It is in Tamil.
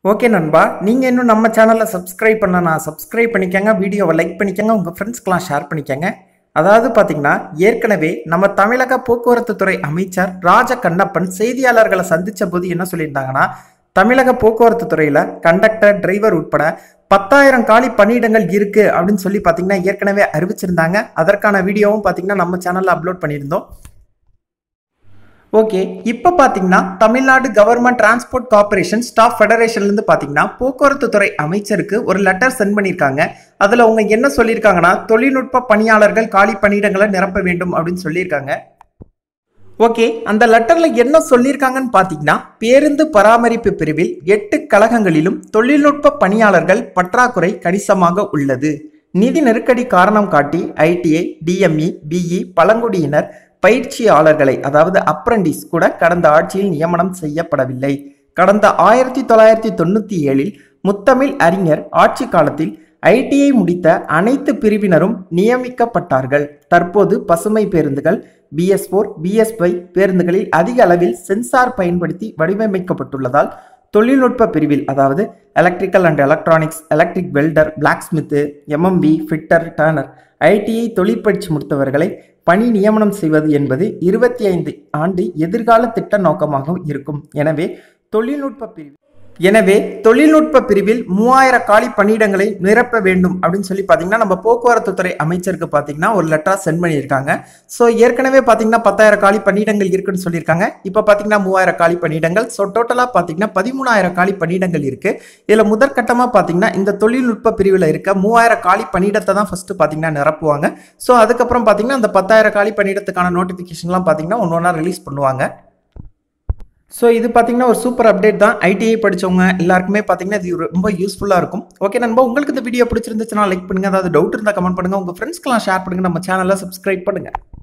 ஓகே நண்பா நீங்கள் இன்னும் நம்ம சேனலை சப்ஸ்கிரைப் பண்ணனா சப்ஸ்கிரைப் பண்ணிக்கங்க வீடியோவை லைக் பண்ணிக்கங்க உங்கள் ஃப்ரெண்ட்ஸ்க்கெலாம் ஷேர் பண்ணிக்கங்க அதாவது பார்த்தீங்கன்னா ஏற்கனவே நம்ம தமிழக போக்குவரத்து துறை அமைச்சர் ராஜ கண்ணப்பன் செய்தியாளர்களை சந்தித்த போது என்ன சொல்லியிருந்தாங்கன்னா தமிழக போக்குவரத்து துறையில் கண்டக்டர் டிரைவர் உட்பட பத்தாயிரம் காலி பணியிடங்கள் இருக்கு அப்படின்னு சொல்லி பார்த்தீங்கன்னா ஏற்கனவே அறிவிச்சிருந்தாங்க அதற்கான வீடியோவும் பார்த்தீங்கன்னா நம்ம சேனலில் அப்லோட் பண்ணியிருந்தோம் ஓகே இப்போ பார்த்தீங்கன்னா Tamil Nadu government transport corporation staff ஃபெடரேஷன்லேருந்து பார்த்தீங்கன்னா போக்குவரத்து துறை அமைச்சருக்கு ஒரு லெட்டர் சென்ட் பண்ணியிருக்காங்க அதில் அவங்க என்ன சொல்லியிருக்காங்கன்னா தொழில்நுட்ப பணியாளர்கள் காலி பணியிடங்களை நிரப்ப வேண்டும் அப்படின்னு சொல்லியிருக்காங்க ஓகே அந்த லெட்டரில் என்ன சொல்லியிருக்காங்கன்னு பார்த்தீங்கன்னா பேருந்து பராமரிப்பு பிரிவில் எட்டு கழகங்களிலும் தொழில்நுட்ப பணியாளர்கள் பற்றாக்குறை கணிசமாக உள்ளது நிதி நெருக்கடி காரணம் காட்டி ஐடிஐ டிஎம்இ பிஇ பழங்குடியினர் பயிற்சியாளர்களை அதாவது அப்ரண்டிஸ் கூட கடந்த ஆட்சியில் நியமனம் செய்யப்படவில்லை கடந்த ஆயிரத்தி தொள்ளாயிரத்தி தொண்ணூற்றி ஏழில் முத்தமிழ் அறிஞர் ஆட்சி காலத்தில் ஐடிஐ முடித்த அனைத்து பிரிவினரும் நியமிக்கப்பட்டார்கள் தற்போது பசுமை பேருந்துகள் பிஎஸ் ஃபோர் பிஎஸ் ஃபைவ் பேருந்துகளில் அதிக அளவில் சென்சார் பயன்படுத்தி வடிவமைக்கப்பட்டுள்ளதால் தொழில்நுட்ப பிரிவில் அதாவது electrical and electronics electric welder blacksmith M M P fitter turner ITI தொழிற்பயிற்சி முடித்தவர்களை பணி நியமனம் செய்வது என்பது இருபத்தி ஐந்து ஆண்டு எதிர்கால திட்ட நோக்கமாக இருக்கும் எனவே தொழில்நுட்ப பிரிவு எனவே தொழில்நுட்ப பிரிவில் மூவாயிரம் காலி பணியிடங்களை நிரப்ப வேண்டும் அப்படின்னு சொல்லி பார்த்தீங்கன்னா நம்ம போக்குவரத்து துறை அமைச்சருக்கு பார்த்தீங்கன்னா ஒரு லெட்டரா சென்ட் பண்ணியிருக்காங்க ஸோ ஏற்கனவே பார்த்தீங்கன்னா பத்தாயிரம் காலி பணியிடங்கள் இருக்குன்னு சொல்லியிருக்காங்க இப்போ பார்த்தீங்கன்னா மூவாயிரம் காலி பணியிடங்கள் ஸோ டோட்டலாக பார்த்தீங்கன்னா பதிமூணாயிரம் காலி பணியிடங்கள் இருக்கு இதில் முதற்கட்டமாக பார்த்தீங்கன்னா இந்த தொழில்நுட்ப பிரிவில் இருக்க மூவாயிரம் காலி பணியிடத்தை தான் ஃபர்ஸ்ட் பார்த்தீங்கன்னா நிரப்புவாங்க ஸோ அதுக்கப்புறம் பார்த்தீங்கன்னா அந்த பத்தாயிரம் காலி பணியிடத்துக்கான நோட்டிஃபிகேஷன்லாம் பார்த்தீங்கன்னா ஒன்று ஒன்றா ரிலீஸ் பண்ணுவாங்க ஸோ இது பார்த்தீங்கன்னா ஒரு சூப்பர் அப்டேட் தான் ஐடிஐ படித்தவங்க எல்லாருக்குமே பார்த்தீங்கன்னா இது ரொம்ப யூஸ்ஃபுல்லாக இருக்கும் ஓகே நண்பா உங்களுக்கு இந்த வீடியோ பிடிச்சிருந்துச்சுன்னா லைக் பண்ணுங்கள் அதாவது டவுட் இருந்தால் கமெண்ட் பண்ணுங்கள் உங்கள் ஃப்ரெண்ட்ஸ்க்கெலாம் ஷேர் பண்ணுங்கள் நம்ம சேனலை சப்ஸ்கிரைப் பண்ணுங்கள்